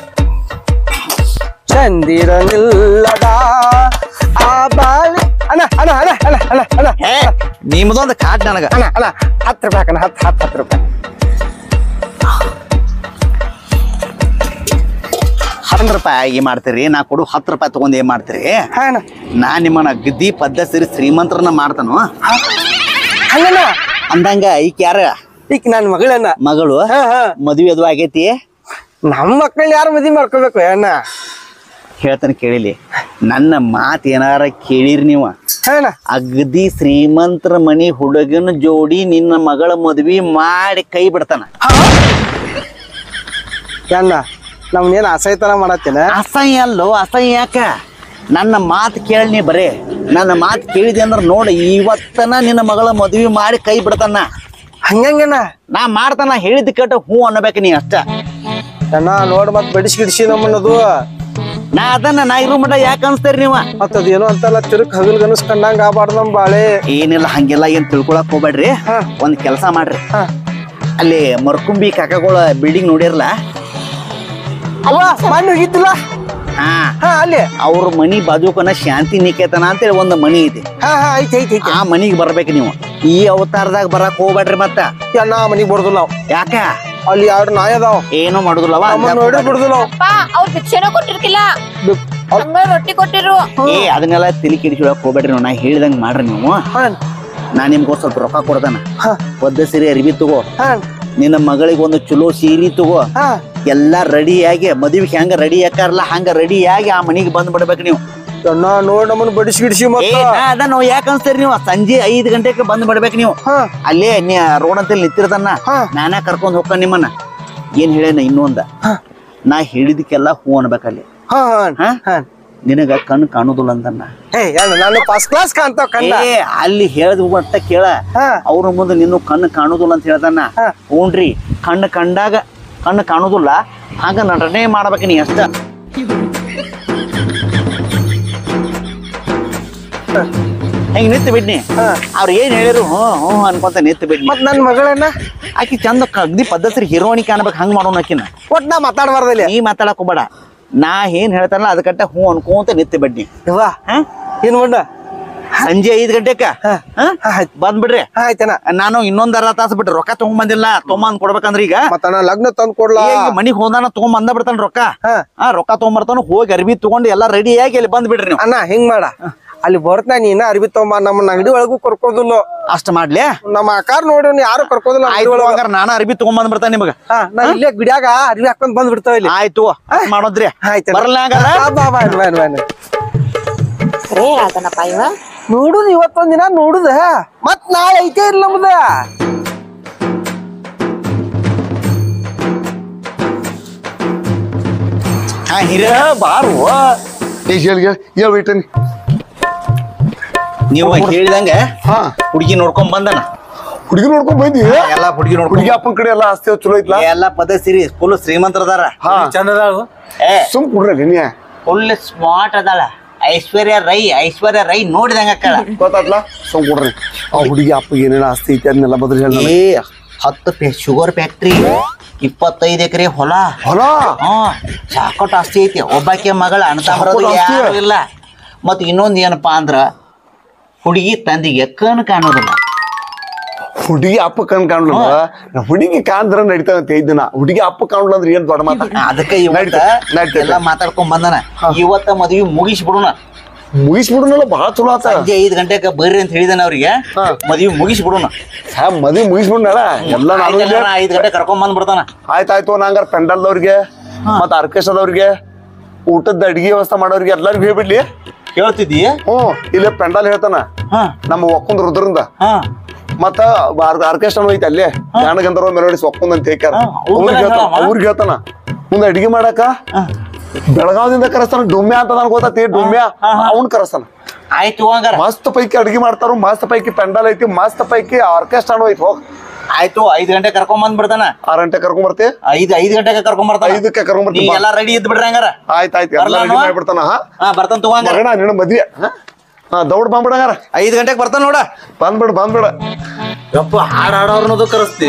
ಚಂದಿರನಿಲ್ಲದ ಆ ಬಾಳಿ ಅಣ್ಣ ಅಣ್ಣ ಅಣ್ಣ ಅಣ್ಣ ಅಣ್ಣ ಅಣ್ಣ ಏ ನಿಮ್ದೊಂದು ಕಾಟ್ ನನಗ ಅಣ್ಣ ಅಣ್ಣ ಹತ್ತು ರೂಪಾಯಿ ಹಾಕಣ್ಣ ಹತ್ತು ಹತ್ತು ಹತ್ತು ರೂಪಾಯಿ ಹತ್ತು ರೂಪಾಯಿ ಏನ್ ಮಾಡ್ತೀರಿ ನಾ ಕೊಡು ಹತ್ತು ರೂಪಾಯಿ ತಗೊಂಡ್ ಏನ್ ಮಾಡ್ತೀರಿ ಹಾ ಅಣ್ಣ ನಾ ನಿಮ್ಮನ್ನ ಗದ್ದಿ ಪದ್ಧತಿ ಸೇರಿ ಶ್ರೀಮಂತರನ್ನ ಮಾಡ್ತಾನು ಹಂಗಣ್ಣ ಅಂದಂಗ ಈಕ ಯಾರ ಈಗ ನನ್ನ ಮಗಳನ್ನ ಮಗಳು ಹಾ ಹಾ ಮದುವೆ ಅದು ಆಗೈತಿ ನಮ್ಮ ಮಕ್ಕಳನ್ನ ಯಾರು ಮದ್ವಿ ಮಾಡ್ಕೋಬೇಕು ಅಣ್ಣ ಹೇಳ್ತಾನೆ ಕೇಳಿಲಿ ನನ್ನ ಮಾತ್ ಏನಾರ ಕೇಳಿರಿ ನೀವು ಹಾ ಅಣ್ಣ ಅಗದಿ ಶ್ರೀಮಂತರ ಮನಿ ಹುಡುಗನ ಜೋಡಿ ನಿನ್ನ ಮಗಳ ಮದ್ವಿ ಮಾಡಿ ಕೈ ಬಿಡ್ತಾನ ಅಣ್ಣ ನಮ್ನೇನ್ ಅಸಹ್ಯತನ ಮಾಡತ್ತೇನ ಅಸಹ್ಯ ಅಲ್ಲೋ ಅಸಹ್ಯ ಯಾಕ ನನ್ನ ಮಾತು ಕೇಳಿ ನೀ ಬರೇ ನನ್ನ ಮಾತು ಕೇಳಿದೆ ಅಂದ್ರೆ ನೋಡ ಇವತ್ತನ ನಿನ್ನ ಮಗಳ ಮದ್ವಿ ಮಾಡಿ ಕೈ ಬಿಡ್ತಾನ ಹಂಗಂಗಣ್ಣ ನಾ ಮಾಡ್ತಾನ ಹೇಳಿದ ಕೇಟ ಹ್ಞೂ ಅನ್ನಬೇಕು ನೀ ಅಷ್ಟ ಅಣ್ಣ ನೋಡ್ ಮತ್ ಬಡಿಸಿ ಗಿಡಿಸಿ ನಮ್ಮನ್ನದು ನಾ ಅದನ್ನ ನಾ ಇರೋ ಮಟ ಯಾಕೆ ಅನ್ಸ್ತೀರಿ ನೀವ ಮತ್ ಅದೇನೋ ಅಂತಲ್ಲ ತಿರುಕ್ ಹಗಲ್ ಗನಸ್ ಕಂಡಂಗ ಆಗ್ಬಾರ್ದು ನಮ್ ಬಾಳೆ ಏನಿಲ್ಲ ಹಂಗೆಲ್ಲ ಏನ್ ತಿಳ್ಕೊಳಕ್ ಹೋಗ್ಬೇಡ್ರಿ ಹಾ. ಒಂದ್ ಕೆಲಸ ಮಾಡ್ರಿ ಹಾ. ಅಲ್ಲಿ ಮರ್ಕುಂಬಿ ಕಾಕಗಳ ಬಿಲ್ಡಿಂಗ್ ನೋಡಿರ್ಲ ಅವ್ವ ಮಣ್ಣು ಹೋಗಿದ್ದಿಲ್ಲ ಹಾ ಹಾ ಅಲ್ಲಿ ಅವ್ರ ಮನಿ ಬಾಜುಕನ ಶಾಂತಿ ನಿಕೇತನ ಅಂತೇಳಿ ಒಂದು ಮನಿ ಐತಿ ಹಾ ಹಾ ಐತಿ ಐತಿ ಐತಿ ಆ ಮನಿಗ್ ಬರ್ಬೇಕು ನೀವು ಈ ಅವತಾರದಾಗ ಬರಕ್ ಹೋಗ್ಬೇಡ್ರಿ ಮತ್ತ ಅಣ್ಣ ಮನಿಗ್ ಬರ್ದಿಲ್ಲ ನಾವು ಯಾಕ ಅಲ್ಲಿ ಎರಡು ನಾಯಿ ಅದಾವ ಏನು ಮಾಡುದಿಲ್ಲವ ನಮ್ಮನ್ನ ನೋಡಿ ಬಿಡುದಿಲ್ಲ ನಾವು ಅಪ್ಪ ಅವ್ರ ಭಿಕ್ಷೆನೂ ಕೊಟ್ಟಿರ್ಕಿಲ್ಲ ಹಂಗ ರೊಟ್ಟಿ ಕೊಟ್ಟಿರು ಏ ಅದನ್ನೆಲ್ಲ ತಿಳಿ ಕಿಡಿಸಿಳಕ್ ಹೋಗ್ಬೇಡ್ರಿ ನೀವು ನಾ ಹೇಳಿದಂಗ್ ಮಾಡ್ರಿ ನೀವು ಹಾ ನಾ ನಿಮ್ಗೆ ಸ್ವಲ್ಪ ರೊಕ್ಕ ಕೊಡ್ತಾನ ಹಾ. ಪದ್ದ ಸೀರೆ ಅರಿವಿ ತಗೋ ಹಾ ನಿನ್ನ ಮಗಳಿಗೆ ಒಂದು ಚಲೋ ಸೀರೆ ತಗೋ ಹಾ ಎಲ್ಲಾ ರೆಡಿಯಾಗಿ ಮದುವೆಗೆ ಹೆಂಗ ರೆಡಿ ಆಕಾರಲ್ಲ ಹಂಗ ರೆಡಿಯಾಗಿ ಆ ಮನಿಗೆ ಬಂದ್ ಬಿಡ್ಬೇಕು ನೀವು ಅಣ್ಣ ನೋಡ್ ನಮ್ಮನ್ನ ಬಡಿಸಿ ಗಿಡಿಸಿ ಏ ಮತ್ತ ನಾ ಅದನ್ನ ಯಾಕೆ ಅನ್ಸ್ತೀರಿ ನೀವು ಸಂಜೆ ಐದ್ ಗಂಟೆಗೆ ಬಂದ್ ಬಿಡ್ಬೇಕು ನೀವು ಹಾ ಅಲ್ಲೇ ನೀ ರೋಡ್ ಅಂತ ನಿಂತಿರ್ತಾನ ಹಾ. ನಾನಾ ಕರ್ಕೊಂಡ್ ಹೋಗ್ತಾನ ನಿಮ್ಮನ್ನ ಏನ್ ಹೇಳೇನ ಇನ್ನೊಂದ ಹಾ. ನಾ ಹೇಳಿದಕ್ಕೆಲ್ಲ ಹೂ ಅನ್ಬೇಕಲ್ಲಿ ಹಾ ಹಾ? ಹಾ ಹಾ ನಿನಗ ಕಣ್ಣು ಕಾಣುದಿಲ್ಲ ಅಂತನ್ನ ಏ ಅಣ್ಣ ನಾನು ಫಸ್ಟ್ ಕ್ಲಾಸ್ ಕಾಣ್ತಾವ ಕಂಡ ಏ ಅಲ್ಲಿ ಹೇಳ್ದ ಮಟ್ಟ ಕೇಳ ಹಾ. ಅವ್ರ ಮುಂದೆ ನಿನ್ನ ಕಣ್ಣು ಕಾಣುದಿಲ್ಲ ಅಂತ ಹೇಳ್ದಾನ ಹಾ. ಹ್ಞೂನ್ರಿ ಕಣ್ಣು ಕಂಡಾಗ ಕಣ್ಣು ಕಾಣುದಿಲ್ಲ ಹಂಗ ನಟನೆ ಮಾಡ್ಬೇಕು ನೀ ಅಷ್ಟ ಹಿಂಗ್ ನಿಂತು ಬಿಡ್ನಿ ಹಾ. ಅವ್ರ ಏನ್ ಹೇಳಿರು ಹ್ಞೂ ಹ್ಞೂ ಅನ್ಕೊಂತ ನಿಂತು ಬಿಡ್ನಿ ಮತ್ ನನ್ ಮಗಳನ್ನ ಆಕಿ ಚಂದ ಅಗ್ದಿ ಪದ್ಧತಿ ಹೀರೋಣಿ ಕಾಣ್ಬೇಕು ಹಂಗ್ ಮಾಡೋಣ ಆಕಿನ ಒಟ್ ನಾ ಮಾತಾಡಬಾರ್ದಲ್ಲಿ ನೀ ಮಾತಾಡಕ್ ಹೋಗ್ಬೇಡ ನಾ ಏನ್ ಹೇಳ್ತಾರಲ್ಲ ಅದಕ್ಕಂಟ ಹ್ಞೂ ಅನ್ಕೊಂತ ನಿಂತು ಬಿಡ್ನಿ ಇವ ಹಾ ಏನ್ ಮಾಡ ಸಂಜೆ ಐದ್ ಗಂಟೆಕ ಹಾ. ಹಾ? ಆಯ್ತ್. ಬಂದ್ಬಿಡ್ರಿ ಆಯ್ತಣ್ಣ ನಾನು ಇನ್ನೊಂದ್ ಅರ್ಧ ತಾಸು ಬಿಟ್ಟು ರೊಕ್ಕ ತಗೊಂಬಂದಿಲ್ಲ ತೊಗೊಂಬಂದ್ ಕೊಡ್ಬೇಕಂದ್ರ ಈಗ ಮತ್ತಣ್ಣ ಲಗ್ನ ತಂದ್ ಕೊಡ್ಲಾ ಈಗ ಮನಿಗ್ ಹೋದಾನ ತಗೊಂಬಂದ ಬಿಡ್ತಾನ ರೊಕ್ಕ ಹಾ. ಆ ರೊಕ್ಕ ತಗೊಂಬರ್ತಾನ ಹೋಗಿ ಅರ್ಬಿ ತಗೊಂಡು ಎಲ್ಲಾ ರೆಡಿ ಆಗಿ ಇಲ್ಲಿ ಬಂದ್ ಬಿಡ್ರಿ ನೀವು ಅಣ್ಣ ಹಿಂಗ್ ಮಾಡ ಅಲ್ಲಿ ಬರ್ತ ನೀನ ಅರ್ಬಿ ತಗೊಂಬ ನಮ್ಮ ಅಂಗಡಿ ಒಳಗೂ ಕರ್ಕೋದಿಲ್ಲ ಅಷ್ಟ ಮಾಡ್ಲಿ ನಮ್ಮ ಆಕಾರ ನೋಡಿ ಯಾರು ಕರ್ಕೋದಿಲ್ಲ ಅಂಗಡಿ ಆಯ್ತು ಒಳಗ ಹಂಗಾರ ನಾನು ಅರ್ಬಿ ತಗೊಂಬಂದ್ ಬಿಡ್ತಾನ ನಿಮಗ ಹಾ ನಾ ಇಲ್ಲೇ ಗುಡಿಯಾಗ ಅರ್ಬಿ ಹಾಕೊಂಡ್ ಬಂದ್ ಬಿಡ್ತಾವ ಇಲ್ಲಿ ಆಯ್ತು ಅಷ್ಟ್ ಮಾಡೋದ್ರಿ ಆಯ್ತು ಬರಲ್ಲ ಹಂಗಾರ ಬಾ ಬಾ ಬಾ ಬಾ ಬಾ. ಏ ಆತನಪ್ಪ ಇವ ನೋಡುದು ಇವತ್ತೊಂದ್ ದಿನ ನೋಡುದ ಮತ್ ನಾಳೆ ಐತೆ ಇಲ್ಲ ನಮ್ದ ಹಾ ಹಿರಿಯ ಬಾರು ಏ ಹೇಳಿ ಹೇಳಿ ಹೇಳಿ ಬಿಟ್ಟನಿ ನೀವು ಹೇಳಿದಂಗ ಹಾ ಹುಡುಗಿ ನೋಡ್ಕೊಂಡ್ ಬಂದನ ಹುಡುಗಿ ನೋಡ್ಕೊಂಡ್ ಬಂದಿ ಎಲ್ಲಾ ಹುಡುಗಿ ನೋಡ್ಕೊಂಡ್ ಹುಡುಗಿ ಅಪ್ಪನ ಕಡೆ ಎಲ್ಲ ಆಸ್ತಿ ಚಲೋ ಐತ್ಲಾ ಎಲ್ಲಾ ಪದ ಸಿರಿ ಫುಲ್ ಶ್ರೀಮಂತರದಾರ ಹಾ ಚಂದ ಅದಾಳು ಏ ಸುಮ್ ಕುಡ್ರಿ ನೀ ಫುಲ್ ಸ್ಮಾರ್ಟ್ ಅದಾಳ ಐಶ್ವರ್ಯ ರೈ ಐಶ್ವರ್ಯ ರೈ ನೋಡಿದಂಗ ಅಕ್ಕಳ ಗೊತ್ತಾತ್ಲಾ ಸುಮ್ ಕುಡ್ರಿ ಆ ಹುಡುಗಿ ಅಪ್ಪ ಏನೇನ ಆಸ್ತಿ ಐತಿ ಅದನ್ನೆಲ್ಲ ಬದ್ರಿ ಹೇಳ ಏ ಹತ್ತು ಪೇ ಶುಗರ್ ಫ್ಯಾಕ್ಟ್ರಿ ಇಪ್ಪತ್ತೈದು ಎಕರೆ ಹೊಲ ಹೊಲ ಹಾ ಸಾಕಟ್ ಆಸ್ತಿ ಐತಿ ಒಬ್ಬಾಕೆ ಮಗಳ ಅಣ್ಣ ಸಾಕಷ್ಟು ಆಸ್ತಿ? ಯಾರು ಇಲ್ಲ ಮತ್ ಇನ್ನೊಂದ್ ಏನಪ್ಪಾ ಅಂದ್ರ ಹುಡುಗಿ ತಂದಿಗೆ ಕಣ್ ಕಾಣೋದಿಲ್ಲ ಹುಡುಗಿ ಅಪ್ಪ ಕಣ್ ಕಾಣ್ಲಿಲ್ಲ ಹುಡುಗಿ ಕಾಣ್ದ್ರ ನಡಿತಾವ ಅಂತ ಇದ್ದನ ಹುಡುಗಿ ಅಪ್ಪ ಕಾಣ್ಲ ಅಂದ್ರೆ ಏನ್ ದೊಡ್ಡ ಮಾತ ಅದಕ್ಕೆ ಇವತ್ತ ನಡೀತೈತೆ, ನಡೀತೈತೆ. ಎಲ್ಲ ಮಾತಾಡ್ಕೊಂಡ್ ಬಂದನ ಇವತ್ತ ಮದ್ವಿ ಮುಗಿಸ್ಬಿಡುನ ಮುಗಿಸ್ಬಿಡುನಲ್ಲ ಬಹಳ ಚಲೋ ಆತ ಸಂಜೆ ಐದ್ ಗಂಟೆಗೆ ಬರ್ರಿ ಅಂತ ಹೇಳಿದಾನ ಅವ್ರಿಗೆ ಮದ್ವಿ ಮುಗಿಸ್ಬಿಡುನ ಹಾ ಮದ್ವಿ ಮುಗಿಸ್ಬಿಡ್ನಲ್ಲ ಎಲ್ಲ ನಾನು ಇಲ್ಲೇ ಐದ್ ಗಂಟೆ ಕರ್ಕೊಂಡ್ ಬಂದ್ಬಿಡ್ತಾನ ಆಯ್ತಾಯ್ತು ನಂಗಾರ ಪೆಂಡಲ್ದವ್ರಿಗೆ ಮತ್ತ ಆರ್ಕೆಸ್ಟ್ರಾದವ್ರಿಗೆ ಊಟದ ಅಡಿಗೆ ವ್ಯವಸ್ಥೆ ಮಾಡೋರಿಗೆ ಎಲ್ಲರಿಗೂ ಹೇಳ್ಬಿಡ್ಲಿ ಹೇಳ್ತಿದ್ದಿ ಹ್ಞೂ ಇಲ್ಲೇ ಪೆಂಡಲ್ ಹೇಳ್ತಾನ ಹಾ ನಮ್ಮ ಒಕ್ಕುಂದ್ ರುದ್ರಿಂದ ಹಾ ಮತ್ತ ಆರ್ಕೆಸ್ಟ್ರಾ ಐತಿ ಅಲ್ಲೇ ಗಾನ ಗಂಧರ್ವ ಮೆಲೋಡಿಸ್ ಒಕ್ಕುಂದ್ ಅಂತ ಹೇಕ್ಯಾರ ಹಾ, ಅವ್ರ್ಗೆಲ್ಲ ಅವ್ರಿಗೆ ಹೇಳ್ತಾನ ಹೇಳಮ್ಮ? ಅವ್ರಿಗೆ ಹೇಳ್ತಾನ ಮುಂದೆ ಅಡಿಗೆ ಮಾಡಾಕ ಬೆಳಗಾವದಿಂದ ಕರೆಸ್ತಾನ ಡುಮ್ಯಾ ಅಂತ ನನ್ ಗೊತ್ತೈತಿ ಡುಮ್ಯಾ ಅವ್ನ್ ಕರೆಸ್ತಾನ ಆಯ್ತು ಹಂಗಾರ ಮಸ್ತ್ ಪೈಕಿ ಅಡಿಗೆ ಮಾಡ್ತಾರ ಮಸ್ತ್ ಪೈಕಿ ಪೆಂಡಲ್ ಐತಿ ಮಸ್ತ್ ಪೈಕಿ ಆರ್ಕೆಸ್ಟ್ರಾನು ಐತಿ ಹೋಗ್ ಆಯ್ತು ಐದ್ ಗಂಟೆ ಕರ್ಕೊಂಡ್ ಬಂದ್ಬಿಡ್ತಾನ ಆರ್ ಗಂಟೆ ಕರ್ಕೊಂಡ್ ಬರ್ತಿ ಐದ್ ಐದ್ ಗಂಟೆಗೆ ಕರ್ಕೊಂಡ್ ಬರ್ತಾನ ಐದಕ್ಕೆ ಕರ್ಕೊಂಡ್ ನೀ ಬರ್ತೀನಿ ಬಾ. ಎಲ್ಲಾ ರೆಡಿ ಇದ್ ಬಿಡ್ರಿ ಹಂಗಾರ ಆಯ್ತಾಯ್ತು ಎಲ್ಲ ಬರ್ಲಾ ರೆಡಿ ಅಣ್ಣ? ಮಾಡ್ಬಿಡ್ತಾನ ಹಾ ಹಾ ಬರ್ತಾನ ತಗೋ ಹಂಗಾರ ಮಗನ ನಿನ್ನ ಮದ್ವೆ ಹಾ? ಹಾ ದೌಡ್ ಬಂದ್ಬಿಡಂಗಾರ ಐದ್ ಗಂಟೆಗೆ ಬರ್ತಾನ ನೋಡ ಬಂದ್ಬಿಡ ಬಂದ್ಬಿಡ ಯಪ್ಪ ಹಾಡ್ ಹಾಡೋರ್ನದು ಕರೆಸ್ತಿ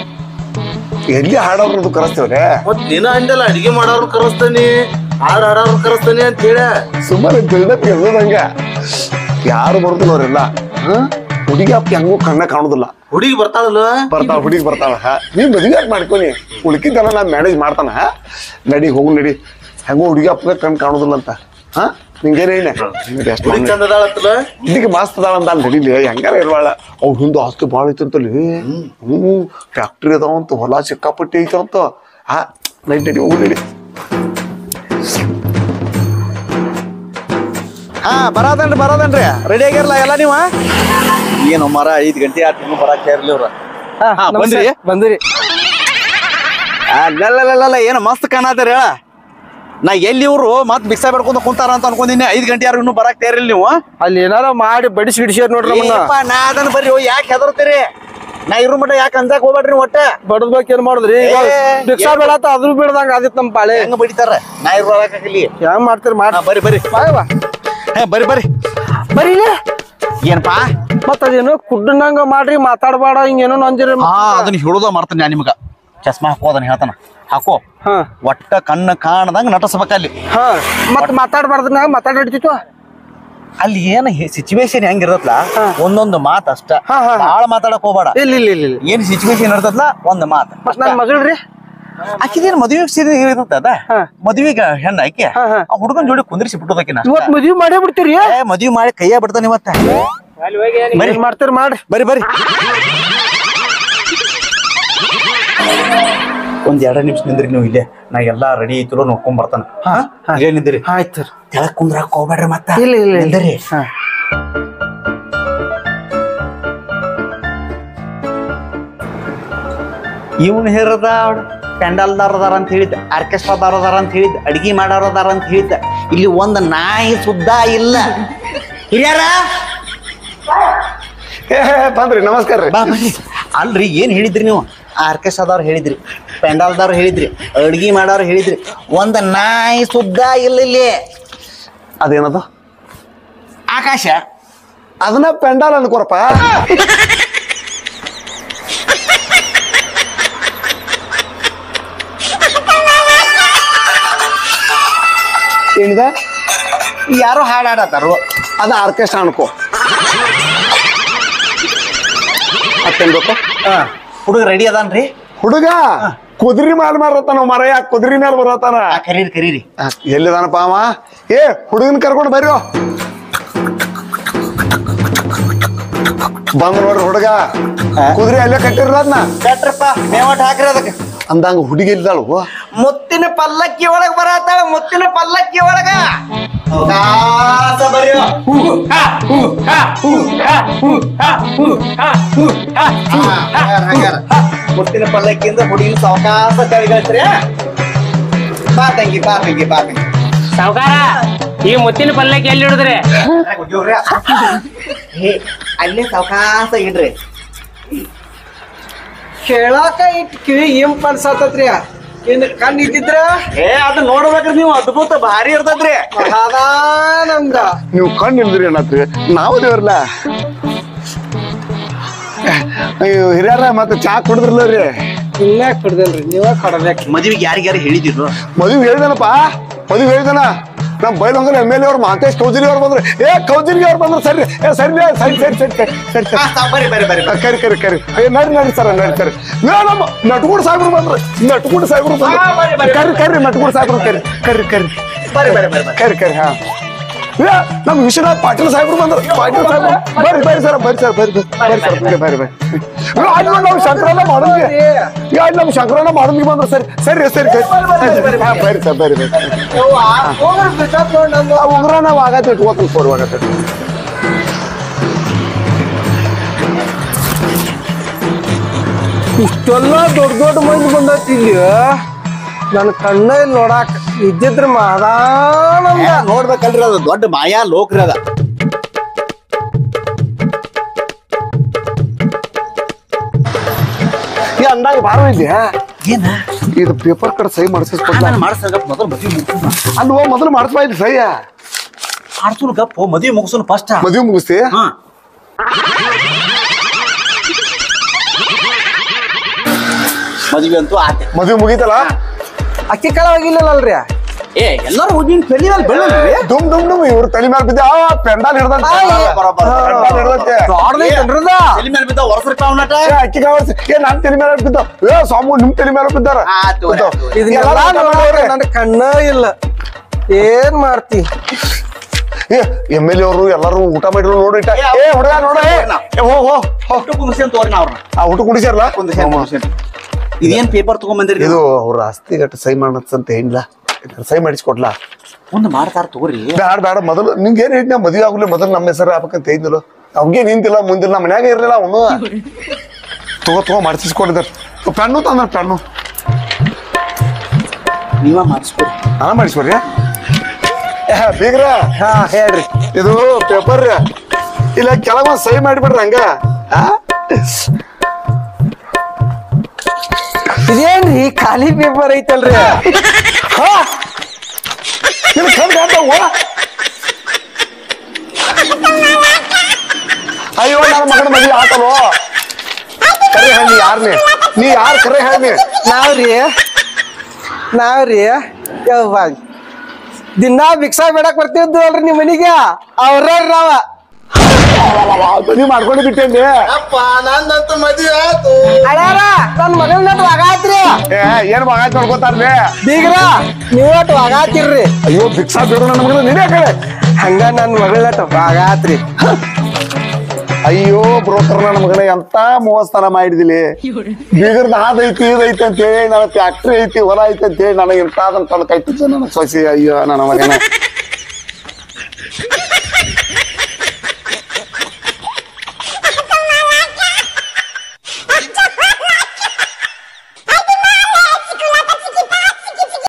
ಎಲ್ಲಿ ಹಾಡೋರ್ನದು ಕರೆಸ್ತೇವ್ರೆ ಮತ್ ನೀನ ಅಂದಲ್ಲ ಅಡಿಗೆ ಮಾಡೋರ್ನ ಕರೆಸ್ತಾನಿ ಹಾಡ್ ಹಾಡೋರ್ನ ಕರೆಸ್ತಾನಿ ಅಂತ ಹೇಳ ಸುಮ್ಮನೆ ಬಿಲ್ಡಪ್ ಎಲ್ಲದಂಗ ಯಾರು ಬರುದಿಲ್ಲ ಅವ್ರೆಲ್ಲ ಹಾ? ಹುಡುಗಿ ಅಪ್ಪ ಹೆಂಗೂ ಕಣ್ಣ ಕಾಣುದಿಲ್ಲ ಹುಡುಗಿ ಬರ್ತಾಳಲ್ಲ ಬರ್ತಾಳ ಹುಡುಗಿ ಬರ್ತಾಳ ಹಾ ನೀ ಮದ್ವೆ ಯಾಕೆ ಮಾಡ್ಕೊನಿ ಉಳ್ಕಿದ್ದೆಲ್ಲ ನಾ ಮ್ಯಾನೇಜ್ ಮಾಡ್ತಾನ ಹಾ? ನಡಿ ಹೋಗು ನಡಿ ಹೆಂಗೋ ಹುಡುಗಿ ಅಪ್ಪಗೆ ಕಣ್ ಕಾಣುದಿಲ್ಲ ಅಂತ ಹಾ ನಿಂಗೇನೇ ಹುಡುಗಿ ಚಂದ ಅದಾಳತ್ತಲ್ಲ ಇದಕ್ಕೆ ಮಸ್ತ್ ಅದಾಳ ಅಂತ ಅಲ್ಲಿ ನಡಿಲಿ ಹೆಂಗಾರ ಇರ್ವಾಳ ಅವ್ರ ಹಿಂದೆ ಆಸ್ತಿ ಭಾಳ ಐತಂತಲ್ಲಿ ಹ್ಞೂ ಫ್ಯಾಕ್ಟ್ರಿ ಅದಾವಂತ ಹೊಲ ಸಿಕ್ಕಾಪಟ್ಟಿ ಐತಂತ ಹಾ ನಡಿ ನಡಿ ಹೋಗು ನಡಿ ಹಾ ಬರದನ್ರಿ ಬರದನ್ರಿ ರೆಡಿ ಆಗಿರಲ್ಲ ಎಲ್ಲ ನೀವ ಏನು ಮರ ಐದ್ ಗಂಟೆ ಆತ್ ಇನ್ನು ಬರಾಕ್ ಇರ್ಲಿ ಅವ್ರ ಹಾ, ಹಾ, ನಮಸ್ತೆ. ಬಂದ್ರಿ? ಬಂದ್ರಿ ಅಲ್ಲಲ್ಲ ಏನು ಮಸ್ತ್ ಕಾಣತಾರ ಹೇಳ ನಾ ಎಲ್ಲಿ ಇವ್ರು ಮತ್ ಬಿಕ್ಸ ಬೇಡ್ಕೊಂಡ್ ಕುಂತಾರ ಅಂತ ಅನ್ಕೊಂಡಿನಿ ಐದ್ ಗಂಟೆ ಯಾರು ಇನ್ನೂ ಬರಾಕ್ ತಯಾರಿಲ್ಲ ನೀವು ಅಲ್ಲಿ ಏನಾರ ಮಾಡಿ ಬಡಿಸಿ ಗಿಡಿಸ್ಯಾರ ನೋಡ್ರಿ ನಮ್ಮನ್ನ ಏಪ್ಪ, ನಾ ಅದನ್ನ ಬರ್ರಿ ಯಾಕೆ ಹೆದರ್ತೀರಿ ನಾ ಇರೋ ಮಟ್ಟ ಯಾಕೆ ಅಂಜಾಕ್ ಹೋಗ್ಬೇಡ್ರಿ ಒಟ್ಟ ಬಡದ್ಬೇಕ್ ಏನ್ ಮಾಡುದ್ರಿ ಈಗ ಏ, ಭಿಕ್ಷಾ ಬೇಡತ್ತ ಅದ್ರ ಬಿಡ್ದಂಗ ಆದಿತ್ ನಮ್ ಪಾಳೆ ಹೆಂಗ್ ಬಡಿತಾರ ನಾ ಇರೋಕಾಗಲಿ ಹೆಂಗ್ ಮಾಡ್ತೀರಿ ಹಾ ಮಾಡಿ ಬರ್ರಿ ಬರ್ರಿ ಬಾಯವ್ವ ಹೇ ಬರ್ರಿ ಬರ್ರಿ ಬರೀ ಏನಪ್ಪಾ ಮತ್ತ ಅದೇನು ಕುಡ್ಡನಂಗ ಮಾಡ್ರಿ ಮಾತಾಡ್ಬೇಡ ಹಿಂಗೇನೋ ಅಂದಿರಿ ಹಾ ಅದನ್ನ ಹೇಳುದ ಮಾಡ್ತಾನೆ ನಾನು ನಿಮಗ ಚಸ್ಮಾ ಹಾಕೋ ಅದನ್ನ ಹೇಳ್ತಾನ ಹಾಕೋ ಹಾ ಒಟ್ಟ ಕಣ್ಣು ಕಾಣದಂಗ ನಟಸ್ಬೇಕಲ್ಲಿ ಹಾ ಮತ್ ಮಾತಾಡ್ಬಾರ್ದನ್ನ ಮಾತಾಡಿರ್ತಿತ್ತು ಅಲ್ಲಿ ಏನ ಸಿಚುವೇಶನ್ ಹೆಂಗಿರತ್ಲ ಒಂದೊಂದು ಮಾತ್ ಅಷ್ಟ ಹಾ, ಹಾ, ಹಾ. ಬಾಳ ಮಾತಾಡಕ್ ಹೋಗ್ಬೇಡ ಇಲ್ಲ ಇಲ್ಲ ಇಲ್ಲ ಇಲ್ಲ ಏನ್ ಸಿಚುವೇಶನ್ ಇರ್ತದ್ಲ ಒಂದ್ ಮಾತ್ ಮತ್ ನನ್ ಮಗಳ್ರಿ ಆಕಿದೇನ್ ಮದುವೆ ಸೀರೆ ಇರ್ತದ ಅದ ಹಾ. ಮದುವೆಗ ಹೆಣ್ಣ ಆಕೆ ಹಾ, ಹಾ. ಆ ಹುಡುಗನ್ ಜೋಡಿ ಕುಂದ್ರಿಸಿ ಬಿಟ್ಟೋದಕಿನ ಇವತ್ ಮದ್ವಿ ಮಾಡೇ ಬಿಡ್ತೀರಿ ಮದುವೆ ಮಾಡಿ ಕೈಯ ಬಿಡ್ತಾನ ಇವತ್ತ ಏನ್ ಮಾಡ್ತೀರಿ ಮಾಡ್ರಿ ಬರ್ರಿ ಬರ್ರಿ ಒಂದ್ ಎರಡ ನಿಮಿಷ ನಿಂದ್ರಿ ನೀವು ಇಲ್ಲೇ ನಾ ಎಲ್ಲಾ ರೆಡಿ ಐತಿರೋ ನೋಡ್ಕೊಂಡ್ ಬರ್ತಾನ ಹಾ ಇಲ್ಲೇ ನಿಂದ್ರಿ ಆಯ್ತು ತೆಳಗ್ ಕುಂದ್ರಾಕ್ ಹೋಗ್ಬೇಡ್ರಿ ಮತ್ತ ಇಲ್ಲ ಇಲ್ಲ ಇಲ್ಲ. ನಿಂದ್ರಿ ಹಾ ಇವನ್ ಹೇರದ ಪೆಂಡಲ್ದಾರ್ ಅದಾರ ಅಂತ ಹೇಳಿದ್ದ ಆರ್ಕೆಸ್ಟ್ರಾದಾರ್ ಅದಾರ ಅಂತ ಹೇಳಿದ್ದ ಅಡಿಗೆ ಮಾಡೋರ್ ಅದಾರ ಅಂತ ಹೇಳಿದ್ದ ಇಲ್ಲಿ ಒಂದ್ ನಾಯಿ ಸುದ್ದ ಇಲ್ಲ ಹಿರಿಯರ ಏ ಬಂದ್ರಿ ನಮಸ್ಕಾರ ರೀ ಬಾ ಬರ್ರಿ ಅಲ್ರಿ ಏನ್ ಹೇಳಿದ್ರಿ ನೀವು ಆರ್ಕೆಸ್ಟ್ರಾದವ್ರು ಹೇಳಿದ್ರಿ ಪೆಂಡಲ್ದವ್ರು ಹೇಳಿದ್ರಿ ಅಡ್ಗಿ ಮಾಡೋರು ಹೇಳಿದ್ರಿ ಒಂದ್ ನಾಯಿ ಸುದ್ದ ಇಲ್ಲ ಇಲ್ಲಿ ಅದೇನದು ಆಕಾಶ ಅದನ್ನ ಪೆಂಡಾಲ್ ಅನ್ಕೋರಪ್ಪ ಏನಿದೆ ಯಾರೋ ಹಾಡಾಡತ್ತಾರು ಅದ ಆರ್ಕೆಸ್ಟ್ರಾ ಅನ್ಕೋ ಮತ್ತೇನ್ಬೇಕು ಹುಡುಗ ರೆಡಿ ಅದಾನ್ರಿ ಹುಡುಗ ಕುದುರೆ ಮೇಲೆ ಮಾರತಾನ ಮರಯ ಕುದುರೆ ಮೇಲೆ ಬರತಾನ ಆ, ಕರೀರಿ ಕರೀರಿ ಆ, ಎಲ್ಲಿದಾನಪ್ಪ ಅವ ಏ ಹುಡುಗನ್ ಕರ್ಕೊಂಡು ಬರ್ರಿ ಬಂದ್ ನೋಡ್ರಿ ಹುಡುಗ ಕುದುರೆ ಅಲ್ಲೇ ಕಟ್ಟಿರಲ್ಲ ಅದನ್ನ ಕಟ್ರಪ್ಪ ಮೇವಟ್ ಹಾಕ್ರಿ ಅದಕ್ಕೆ ಅಂದಂಗ ಹುಡುಗಿ ಇಲ್ದಾಳು ಮುತ್ತಿನ ಪಲ್ಲಕ್ಕಿ ಒಳಗ್ ಬರತ್ತಾಳ ಮುತ್ತಿನ ಪಲ್ಲಕ್ಕಿ ಒಳಗ ಕಾಸ ಬರ್ರಿ ಮುತ್ತಿನ ಪಲ್ಲಕ್ಕಿಯಿಂದ ಹುಡುಗಿ ಸಾವಕಾಸ ಕೆಳಗಿಳಿಸ್ರಿ ಬಾ ತಂಗಿ ಬಾ ತಂಗಿ ಬಾ ತಂಗಿ ಸಾವುಕಾರ ಈ ಮುತ್ತಿನ ಪಲ್ಲಕ್ಕಿ ಎಲ್ಲಿ ಹಿಡಿದ್ರಿ ಹೇ ಅಲ್ಲೇ ಸಾವಕಾಸ ಇಡ್ರಿ ಕೇಳಾಕ ಇಟ್ ಕಿವಿ ಇಂಪ್ ಅನ್ಸತ್ತತ್ರಿ ಏನ್ ಕಣ್ ಇದ್ದಿದ್ರ ಏ ಅದ್ ನೋಡ್ಬೇಕ್ರಿ ನೀವು ಅದ್ಭುತ ಭಾರಿ ಇರ್ತದ್ರಿ ಅದ ನಮ್ದ ನೀವು ಕಣ್ಣು ಇಲ್ದ್ರಿ ಅನ್ನತ್ರಿ ನಾವು ದೇವ್ರಲ್ಲ ಅಯ್ಯೋ ಹಿರಿಯರ ಮತ್ತೆ ಚಾ ಕುಡಿದ್ರಲ್ಲ ರೀ ಇನ್ನ ಕುಡ್ದಲ್ರಿ ನೀವ ಕೊಡ್ಬೇಕು ಮದ್ವಿಗೆ ಯಾರಿಗ್ಯಾರು ಹೇಳಿದಿರು ಮದುವೆ ಹೇಳಿದನಪ್ಪ ಮದುವೆ ಹೇಳಿದನ ನಮ್ ಬೈಲೊಂಗಲ್ ಎಮ್ ಎಲ್ ಎ ಅವ್ರು ಮಹಂತೇಶ್ ಕೌಜರಿ ಅವ್ರು ಬಂದ್ರು ಏ ಕೌಜರಿ ಅವ್ರು ಬಂದ್ರು ಸರಿ ಏ ಸರಿ ಸರಿ ಸರಿ ಸರಿ ಸರಿ ಸರಿ ಸರಿ ಬರ್ರಿ ಬರ್ರಿ ಬರ್ರಿ ಆ, ಕರಿ ಕರಿ ಕರಿ ಏ ನಡಿ ನಡಿ ಸರ್ ನಡಿ ಸರಿ ನಮ್ಮ ನಟ್ಗೂಡ್ ಸಾಹೇಬ್ರು ಬಂದ್ರು ನಟ್ಗೂಡ್ ಸಾಹೇಬ್ರು ಬಂದ್ರು ಕರಿ ಕರಿ ನಟ್ಗೂಡ್ ಸಾಹೇಬ್ರು ಕರಿ ಕರಿ ಕರಿ ಬರ್ರಿ ಬರ್ರಿ ಬರ್ರಿ ಕರಿ ಕರಿ ಹಾ ಏ, ನಮ್ ವಿಶ್ವನಾಥ್ ಪಾಟೀಲ್ ಸಾಹೇಬ್ರು ಬಂದ್ರು ಪಾಟೀಲ್ ಸಾಹೇಬ್ರು ಬರ್ರಿ ಬರ್ರಿ ಸರ್ ಬರ್ರಿ ಸರ್ ಬರ್ರಿ ಬರ್ರಿ ಸರ್ ಬರ್ರಿ ಬರ್ರಿ ಬರ್ರಿ ಏ, ಅಲ್ಲಿ ನೋಡಿ ನಾವು ಶಂಕರಣ್ಣ ಮಾಡೋದ್ಗೆ ಏ, ಅಲ್ಲಿ ನಮ್ಮ ಶಂಕರಣ್ಣ ಮಾಡೋದ್ಗೆ ಬಂದ್ರು ಸರಿ ಸರಿ ಸರಿ ಸರಿ ಹಾ, ಬರ್ರಿ ಸರ್ ಬರ್ರಿ ಬರ್ರಿ ಹೋಗ್ರಿ ಬಿಸಾಕ್ ನೋಡ್ ನಮ್ದು ಆ ಉಂಗ್ರ ನಾವು ಆಗತ್ತೆ ಇಟ್ಕೋತೀನಿ ಫೋರ್ ಆಗತ್ತೆ ಇಷ್ಟೆಲ್ಲ ದೊಡ್ಡ ದೊಡ್ಡ ಮಂದಿ ಬಂದೈತಿ ಇಲ್ಲಿ ನನ್ ಕಣ್ಣ ಇಲ್ಲಿ ನೋಡಾಕ ಇದ್ದಿದ್ರ ಮಾದಾ ನಮ್ದ ನೋಡ್ಬೇಕಲ್ರಿ ಅದು ದೊಡ್ಡ ಮಾಯಾ ಲೋಕ್ರಿ ಅದ ಈ ಅಂದಾಗ ಬಾರ ಇದೆಯಾ ಏನ ಇದು ಪೇಪರ್ ಕಡೆ ಸಹಿ ಮಾಡಿಸ್ಕೊಡ್ಲ ನಾನು ಮಾಡಿಸ್ದಾಗ ಮೊದಲು ಮದ್ವಿ ಮುಗಿಸೋಣ ಅಲ್ವೋ ಮೊದಲು ಮಾಡಿಸ್ಬಾ ಇದು ಸಹಿ ಮಾಡ್ಸೋಣ ಗಪ್ಪ ಮದ್ವಿ ಮುಗಿಸೋಣ ಫಸ್ಟ್ ಮದುವೆ ಮುಗಿಸ್ತಿ ಹಾ ಮದ್ವಿ ಅಂತೂ ಆತೆ ಮದುವೆ ಮುಗೀತಲ್ಲ ಅಕ್ಕಿ ಕಾಳ ಹೋಗಿಲ್ಲಲ್ರಿ ಏ ಎಲ್ಲರೂ ಹೋಗಿ ತಲೆ ಮೇಲೆ ಬೆಳ್ಳಲ್ರಿ ದುಮ್ ದುಮ್ ದುಮ್ ಇವ್ರ ತಲೆ ಮೇಲೆ ಬಿದ್ದ ಆ ಪೆಂಡಾಲ್ ಹಿಡ್ದಂತ ಬರೋಬ್ಬರ. ಪೆಂಡಾಲ್ ಹಿಡ್ದಂತೆ ದೊಡ್ಡದೈತೇನ್ರದ ತಲೆ ಮೇಲೆ ಬಿದ್ದ ವರ್ಷ ಅವನಟ ಏ ಅಕ್ಕಿ ಕಾವರ್ಸಿ ಏ ನಾನ್ ತಲೆ ಮೇಲೆ ಬಿದ್ದ ಏ ಸ್ವಾಮಿ ನಿಮ್ ತಲೆ ಮೇಲೆ ಬಿದ್ದಾರ ಆತು, ಬಿದ್ದಾವ್. ಆತು. ಇದನ್ನೆಲ್ಲ ಎಲ್ಲ ನೋಡ್ರಿ ನನ್ ಕಣ್ಣ ಇಲ್ಲ ಏನ್ ಮಾಡ್ತಿ ಏ ಎಮ್ ಎಲ್ ಎ ಅವರು ಎಲ್ಲರೂ ಊಟ ಮಾಡಿದ್ರು ನೋಡಿ ಇಟ್ಟ ಏ ಹುಡುಗ ನೋಡ ಏ ಏ, ಹೋ ಹೋ ಹೋ ಊಟ ಕುಂದಿಸಿ ಅಂತ ತೋರಿ ಅವ್ರನ್ನ ಆ ಊಟ ಕುಡಿಸ್ಯಾರಲ್ಲ ಕುಂದಿಸಿ ಕುಂದಿಸಿ ಇದೇನ್ ಪೇಪರ್ ತಗೊಂಬಂದಿರಿ ಇದು ಅವ್ರ ಆಸ್ತಿ ಗಟ್ಟ ಸಹಿ ಮಾಡತ್ತಂತ ಏನಿಲ್ಲ ಸಹಿ ಮಾಡಿಸ್ಕೊಡ್ಲಾ ಒಂದು ಮಾಡ್ತಾರ ತಗೋರಿ ಬೇಡ ಬೇಡ ಮೊದಲು ನಿಂಗೆ ಏನ್ ಹೇಳಿದ್ನ ಮದುವೆ ಆಗ್ಲಿ ಮೊದಲು ನಮ್ಮ ಹೆಸರು ಹಾಕಂತ ಹೇಳಿದ್ನಲ್ಲ ಅವ್ಗೆ ನಿಂತಿಲ್ಲ ಮುಂದಿಲ್ಲ ನಮ್ಮ ಮನ್ಯಾಗ ಇರ್ಲಿಲ್ಲ ಅವನು ತಗೋ ತಗೋ ಮಾಡಿಸ್ಕೊಡಿದಾರ ಪೆನ್ನು ತಂದ್ರ ಪೆನ್ನು ನೀವ ಮಾಡಿಸ್ಕೊರಿ ಹಾ ಮಾಡಿಸ್ಕೊಡ್ರಿ ಬೀಗ್ರ ಹಾ ಹೇಳ್ರಿ ಇದು ಪೇಪರ್ ಇಲ್ಲ ಕೆಲವೊಂದ್ ಸಹಿ ಮಾಡಿಬಿಡ್ರಿ ಹಂಗ ಆ? ಇದೇನ್ರಿ ಖಾಲಿ ಪೇಪರ್ ಐತಲ್ರಿ ಹಾ? ನಿನ್ ಕಣ್ಣ್ ಕಾಣ್ತಾವ? ಅಯ್ಯೋ ನನ್ನ ಮಗನ ಮದುವೆ ಆತಲ್ವೋ ಕರೆ ಹೇಳಿ ಯಾರ್ನಿ ನೀ ಯಾರ್ ಕರೆ ಹೇಳಿ ನಾವ್ರಿ ನಾವ್ರಿ ಯವ್ವ ದಿನಾ ಭಿಕ್ಷಾ ಬೇಡಕ್ ಬರ್ತಿದ್ದು ಅಲ್ರಿ ನಿಮ್ ಮನಿಗೆ ಅವ್ರ ನಾವ ಮದುವೆ ಮಾಡ್ಕೊಂಡು ಬಿಟ್ಟೇನಿ ಅಪ್ಪ ನಂದಂತೂ ಮದುವೆ ಆತು ಅಳ್ಯಾರ ನನ್ ಮಗನ ನಟ್ ವಾಗಾತ್ರಿ ಏ ಏನ್ ಮಗ ನೋಡ್ಕೋತಾರ್ಲಿ ಬೀಗ್ರ ನೀವಟ್ ವಾಗಾತಿರ್ರಿ ಅಯ್ಯೋ ಭಿಕ್ಷಾ ಬೇಡ ನನ್ನ ಮಗನ ನೀನೇ ಕಡೆ ಹಂಗ ನನ್ ಮಗಳ ನಟ್ ವಾಗಾತ್ರಿ ಅಯ್ಯೋ ಬ್ರೋಕರ್ ನನ್ನ ಮಗನ ಎಂತ ಮೋಸತನ ಮಾಡಿದಿಲಿ ಬೀಗರ್ದ ಅದೈತಿ ಇದೈತಿ ಅಂತ ಹೇಳಿ ನನ್ನ ಫ್ಯಾಕ್ಟ್ರಿ ಐತಿ ಹೊಲ ಐತಿ ಅಂತ ಹೇಳಿ ನನಗೆ ಇಂತಾದಂತ ಕೈ ನನಗೆ ಸೊಸಿ ಅಯ್ಯೋ ನನ್ನ ಮಗನ